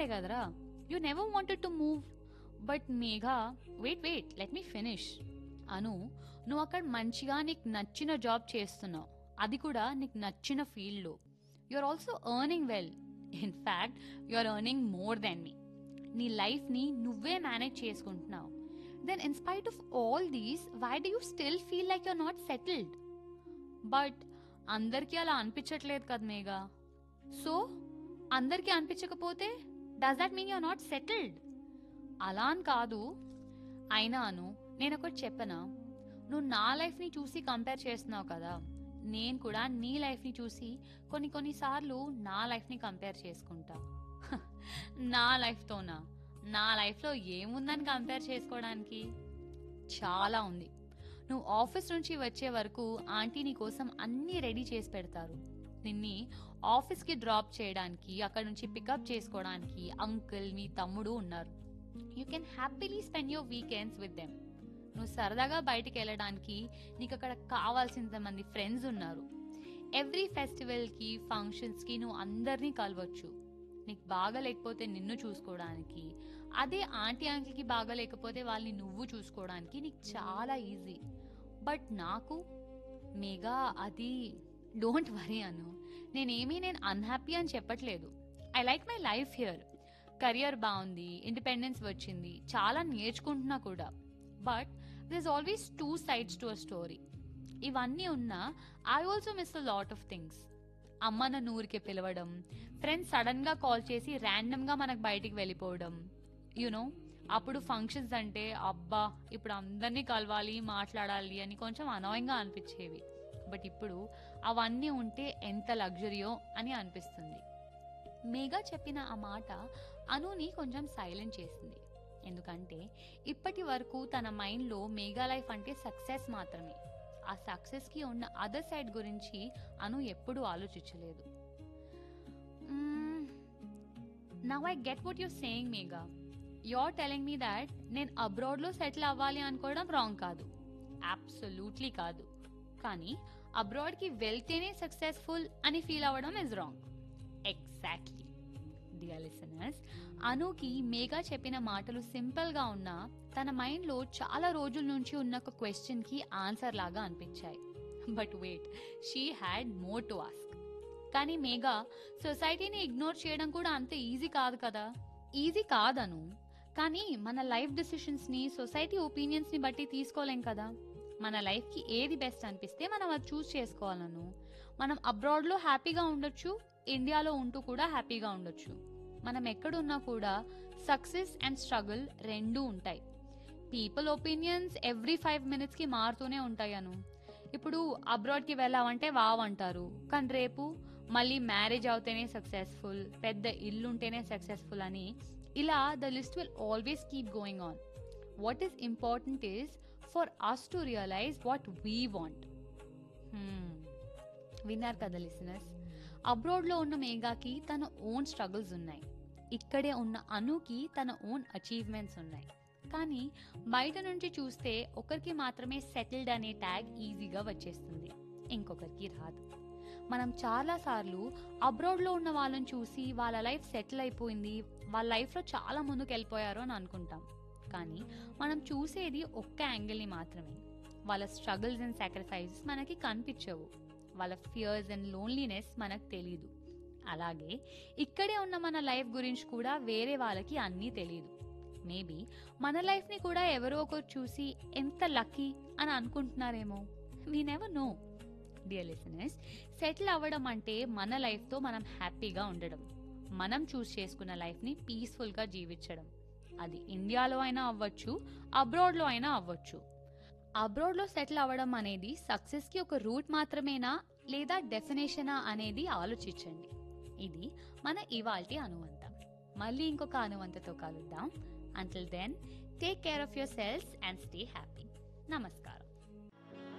ఉంటుండే కదరా you never wanted to move but Megha wait wait let me finish Anu నువ్వు అక్కడ మంచిగా నీకు నచ్చిన జాబ్ చేస్తున్నావు అది కూడా నీకు నచ్చిన ఫీల్డ్లో you are also earning well in fact you are earning more than me నీ లైఫ్ని నువ్వే మేనేజ్ చేసుకుంటున్నావు then in spite of all these why do you still feel like you're not settled but అందరికీ అలా అనిపించట్లేదు కదా మేఘా సో అందరికీ అనిపించకపోతే does that mean you're not settled అలా అని కాదు అయినాను నేను ఒకటి చెప్పనా నువ్వు నా లైఫ్ని చూసి కంపేర్ చేస్తున్నావు కదా నేను కూడా నీ లైఫ్ని చూసి కొన్ని కొన్నిసార్లు నా లైఫ్ని కంపేర్ చేసుకుంటా నా లైఫ్తోనా నా లైఫ్లో ఏముందని కంపేర్ చేసుకోవడానికి చాలా ఉంది నువ్వు ఆఫీస్ నుంచి వచ్చే వరకు ఆంటీ నీ కోసం అన్నీ రెడీ చేసి పెడతారు నిన్ని ఆఫీస్కి డ్రాప్ చేయడానికి అక్కడ నుంచి పికప్ చేసుకోవడానికి అంకుల్ మీ తమ్ముడు ఉన్నారు you can happily spend your weekends with them నువ్వు సరదాగా బయటికి వెళ్ళడానికి నీకు అక్కడ కావాల్సినంత మంది ఫ్రెండ్స్ ఉన్నారు ఎవ్రీ ఫెస్టివల్కి ఫంక్షన్స్కి నువ్వు అందరినీ కలవచ్చు నీకు బాగా లేకపోతే నిన్ను చూసుకోవడానికి అదే ఆంటీ అంకిల్కి బాగా లేకపోతే వాళ్ళని నువ్వు చూసుకోవడానికి నీకు చాలా ఈజీ బట్ నాకు మేఘా అది డోంట్ వరీ అను నేనేమీ నేను అన్హ్యాపీ అని చెప్పట్లేదు I like my life here career బాగుంది ఇండిపెండెన్స్ వచ్చింది చాలా నేర్చుకుంటున్నా కూడా but this always two sides to a story ఇవన్నీ ఉన్నా I also miss a lot of things అమ్మ నన్ను ఊరికే పిలవడం ఫ్రెండ్స్ సడన్ గా కాల్ చేసి ర్యాండమ్ గా మనకు బయటికి వెళ్ళిపోవడం యునో అప్పుడు ఫంక్షన్స్ అంటే అబ్బా ఇప్పుడు అందరినీ కలవాలి మాట్లాడాలి అని కొంచెం అనవయంగా అనిపించేవి బట్ ఇప్పుడు అవన్నీ ఉంటే ఎంత లగ్జరీయో అని అనిపిస్తుంది మేఘా చెప్పిన ఆ మాట అనుని కొంచెం సైలెంట్ చేసింది ఎందుకంటే ఇప్పటి వరకు తన మైండ్లో మేఘా లైఫ్ అంటే సక్సెస్ మాత్రమే ఆ సక్సెస్కి ఉన్న అదర్ సైడ్ గురించి అను ఎప్పుడూ ఆలోచించలేదు now I get what you're saying Megha you're telling me that నేను అబ్రాడ్లో సెటిల్ అవ్వాలి అనుకోవడం రాంగ్ కాదు అబ్సల్యూట్లీ కాదు కానీ అబ్రాడ్కి వెళ్తేనే సక్సెస్ఫుల్ అని ఫీల్ అవ్వడం is wrong exactly dear listeners అనుకి మేఘా చెప్పిన మాటలు సింపుల్గా ఉన్నా తన మైండ్లో చాలా రోజుల నుంచి ఉన్న ఒక క్వశ్చన్కి ఆన్సర్ లాగా అనిపించాయి but wait she had more to ask కానీ మేఘా సొసైటీని ఇగ్నోర్ చేయడం కూడా అంత ఈజీ కాదు కదా ఈజీ కాదను కానీ మన లైఫ్ డెసిషన్స్ని సొసైటీ ఒపీనియన్స్ని బట్టి తీసుకోలేం కదా మన లైఫ్కి ఏది బెస్ట్ అనిపిస్తే మనం అది చూస్ చేసుకోవాలను మనం అబ్రాడ్లో హ్యాపీగా ఉండొచ్చు ఇండియాలో ఉంటూ కూడా హ్యాపీగా ఉండొచ్చు మనం ఎక్కడున్నా కూడా సక్సెస్ అండ్ స్ట్రగుల్ రెండూ ఉంటాయి పీపుల్ ఒపీనియన్స్ ఎవ్రీ ఫైవ్ మినిట్స్కి మారుతూనే ఉంటాయి అను ఇప్పుడు అబ్రాడ్కి వెళ్ళామంటే వావ్ అంటారు కానీ రేపు మళ్ళీ మ్యారేజ్ అవుతేనే సక్సెస్ఫుల్ పెద్ద ఇల్లు ఉంటేనే సక్సెస్ఫుల్ అని ఇలా the list will always keep going on what is important is for us to realise what we want విన్నారు కదా లిసినర్స్ అబ్రాడ్లో ఉన్న మేఘాకి తన ఓన్ స్ట్రగుల్స్ ఉన్నాయి ఇక్కడే ఉన్న అనుకి తన ఓన్ అచీవ్మెంట్స్ ఉన్నాయి కానీ బయట నుంచి చూస్తే ఒకరికి మాత్రమే సెటిల్డ్ అనే ట్యాగ్ ఈజీగా వచ్చేస్తుంది ఇంకొకరికి రాదు మనం చాలాసార్లు అబ్రాడ్లో ఉన్న వాళ్ళని చూసి వాళ్ళ లైఫ్ సెటిల్ అయిపోయింది వాళ్ళ లైఫ్లో చాలా ముందుకు వెళ్ళిపోయారు అని అనుకుంటాం కానీ మనం చూసేది ఒక్క యాంగిల్ని మాత్రమే వాళ్ళ స్ట్రగుల్స్ అండ్ సాక్రిఫైసెస్ మనకి కనిపించవు వాళ్ళ ఫియర్స్ అండ్ లోన్లీనెస్ మనకు తెలీదు అలాగే ఇక్కడే ఉన్న మన లైఫ్ గురించి కూడా వేరే వాళ్ళకి అన్నీ తెలియదు మేబీ మన లైఫ్ని కూడా ఎవరో ఒకరు చూసి ఎంత లక్కీ అని అనుకుంటున్నారేమో we never know dear listeners settle అవ్వడం అంటే మన లైఫ్తో మనం హ్యాపీగా ఉండడం మనం చూస్ చేసుకున్న లైఫ్ని పీస్ఫుల్గా జీవించడం అది ఇండియాలో అయినా అవ్వచ్చు అబ్రాడ్లో అయినా అవ్వచ్చు అబ్రాడ్లో సెటిల్ అవ్వడం అనేది సక్సెస్కి ఒక రూట్ మాత్రమేనా లేదా డెఫినేషనా అనేది ఆలోచించండి ఇది మన ఇవాల్టి అనువంతం మళ్ళీ ఇంకొక అనువంతతో కలుద్దాం until then take care of yourselves and stay happy నమస్కారం